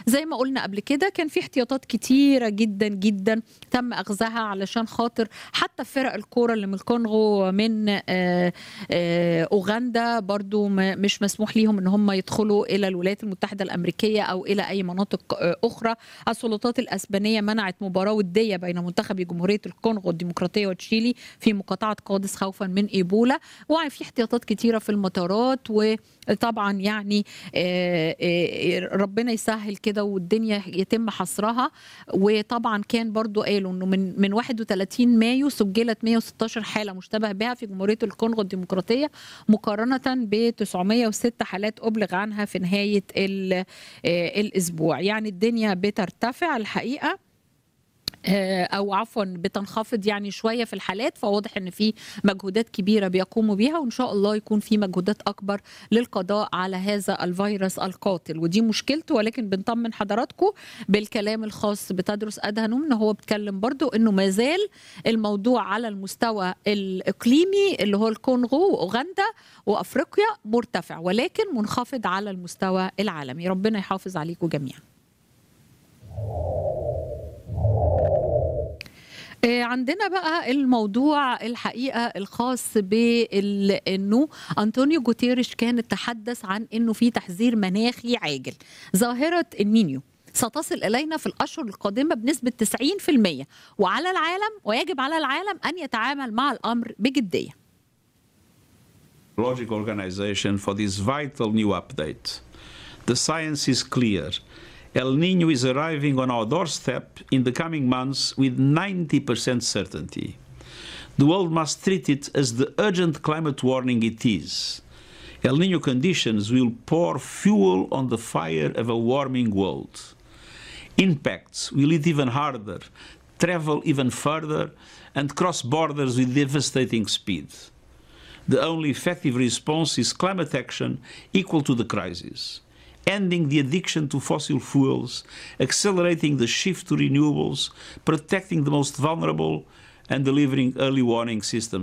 زي ما قلنا قبل كده كان في احتياطات كتيرة جدا جدا تم أخذها علشان خاطر حتى فرق الكورة اللي من الكونغو من آه، آه، أوغندا برضو ما- مش مسموح ليهم ان هم يدخلوا إلى الولايات المتحدة الأمريكية أو إلى أي مناطق آه، أخرى السلطات الأسبانية منعت مباراة ودية بين منتخب جمهورية الكونغو الديمقراطية وتشيلي في مقاطعة قادس خوفا من إيبولا وفي احتياطات كتيرة في المطارات وطبعا يعني آه، آه، ربنا يسهل كده والدنيا يتم حصرها وطبعا كان برضو قالوا انه من من 31 مايو سجلت 116 حاله مشتبه بها في جمهوريه الكونغو الديمقراطيه مقارنه ب 906 حالات ابلغ عنها في نهايه ال- آه، الاسبوع يعني الدنيا بترتفع الحقيقه آه، او عفوا بتنخفض يعني شويه في الحالات فواضح ان في مجهودات كبيره بيقوموا بيها وان شاء الله يكون في مجهودات اكبر للقضاء على هذا الفيروس القاتل ودي مشكلته ولكن بنطمن حضراتكم بالكلام الخاص بتدرس ادهنوم ان هو بيتكلم برضو انه ما زال الموضوع على المستوى الاقليمي اللي هو الكونغو واوغندا وافريقيا مرتفع ولكن منخفض على المستوى العالمي ربنا يحافظ عليكم جميعا آه، عندنا بقى الموضوع الحقيقه الخاص بانه انطونيو جوتيريش كان تحدث عن انه في تحذير مناخي عاجل ظاهره النينيو ستصل الينا في الاشهر القادمه بنسبه 90% وعلى العالم ويجب على العالم ان يتعامل مع الامر بجديه Logic Organization for this vital new update. The science is clear. El Nino is arriving on our doorstep in the coming months with 90% certainty. The world must treat it as the urgent climate warning it is. El Nino conditions will pour fuel on the fire of a warming world. Impacts will hit even harder, travel even further, and cross borders with devastating speed. The only effective response is climate action equal to the crisis, ending the addiction to fossil fuels, accelerating the shift to renewables, protecting the most vulnerable, and delivering early warning systems.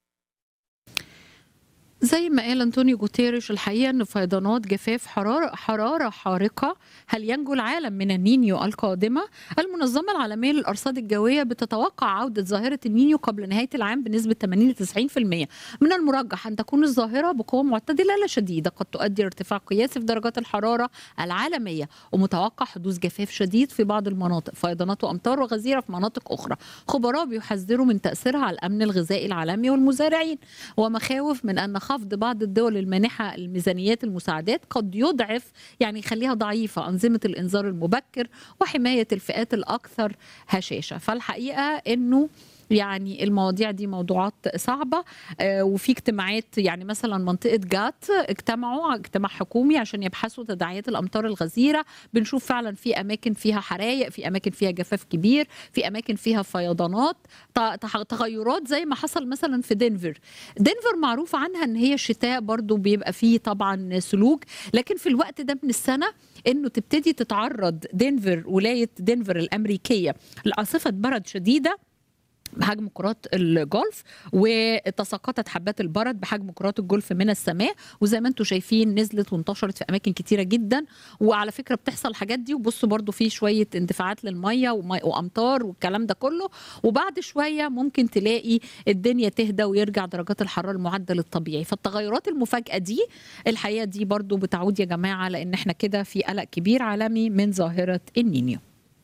زي ما قال انطونيو جوتيريش الحقيقه ان فيضانات جفاف حراره حراره حارقه هل ينجو العالم من النينيو القادمه؟ المنظمه العالميه للارصاد الجويه بتتوقع عوده ظاهره النينيو قبل نهايه العام بنسبه 80 ل 90% من المرجح ان تكون الظاهره بقوه معتدله لا شديده قد تؤدي لارتفاع قياسي في درجات الحراره العالميه ومتوقع حدوث جفاف شديد في بعض المناطق فيضانات وامطار وغزيره في مناطق اخرى خبراء بيحذروا من تاثيرها على الامن الغذائي العالمي والمزارعين ومخاوف من ان خفض بعض الدول المانحه الميزانيات المساعدات قد يضعف يعني يخليها ضعيفه انظمه الانذار المبكر وحمايه الفئات الاكثر هشاشه فالحقيقه انه يعني المواضيع دي موضوعات صعبة آه، وفي اجتماعات يعني مثلا منطقة جات اجتمعوا اجتماع حكومي عشان يبحثوا تداعيات الأمطار الغزيرة بنشوف فعلا في أماكن فيها حرايق في أماكن فيها جفاف كبير في أماكن فيها فيضانات ت- تح- تغيرات زي ما حصل مثلا في دنفر دنفر معروف عنها ان هي الشتاء برضو بيبقى فيه طبعا سلوك لكن في الوقت ده من السنة انه تبتدي تتعرض دنفر ولاية دنفر الأمريكية لعاصفة برد شديدة بحجم كرات الجولف وتساقطت حبات البرد بحجم كرات الجولف من السماء وزي ما انتم شايفين نزلت وانتشرت في اماكن كتيره جدا وعلى فكره بتحصل الحاجات دي وبصوا برضو في شويه اندفاعات للميه ومي- وامطار والكلام ده كله وبعد شويه ممكن تلاقي الدنيا تهدى ويرجع درجات الحراره المعدل الطبيعي فالتغيرات المفاجئه دي الحقيقه دي برضو بتعود يا جماعه لان احنا كده في قلق كبير عالمي من ظاهره النينيو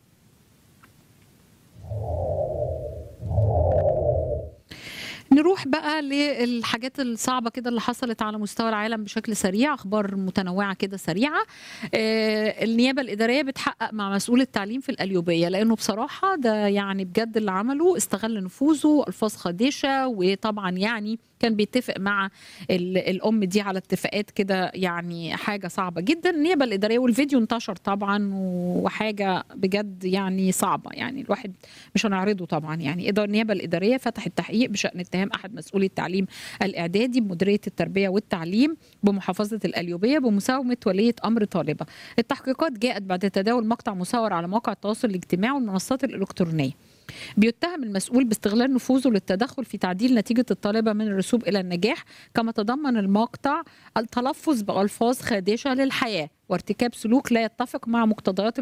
نروح بقى للحاجات الصعبة كده اللي حصلت على مستوى العالم بشكل سريع أخبار متنوعة كده سريعة آه، النيابة الإدارية بتحقق مع مسؤول التعليم في القليوبية لأنه بصراحة ده يعني بجد اللي عمله استغل نفوذه ألفاظ خادشة وطبعا يعني كان بيتفق مع ال- الأم دي على اتفاقات كده يعني حاجة صعبة جدا النيابة الإدارية والفيديو انتشر طبعا وحاجة بجد يعني صعبة يعني الواحد مش هنعرضه طبعا يعني إدارة النيابة الإدارية فتحت تحقيق بشأن اتهام أحد مسؤولي التعليم الإعدادي بمديرية التربية والتعليم بمحافظة القليوبية بمساومة ولية أمر طالبة التحقيقات جاءت بعد تداول مقطع مصور على مواقع التواصل الاجتماعي والمنصات الإلكترونية بيتهم المسؤول باستغلال نفوذه للتدخل في تعديل نتيجة الطالبة من الرسوب إلى النجاح كما تضمن المقطع التلفظ بألفاظ خادشة للحياة وارتكاب سلوك لا يتفق مع مقتضيات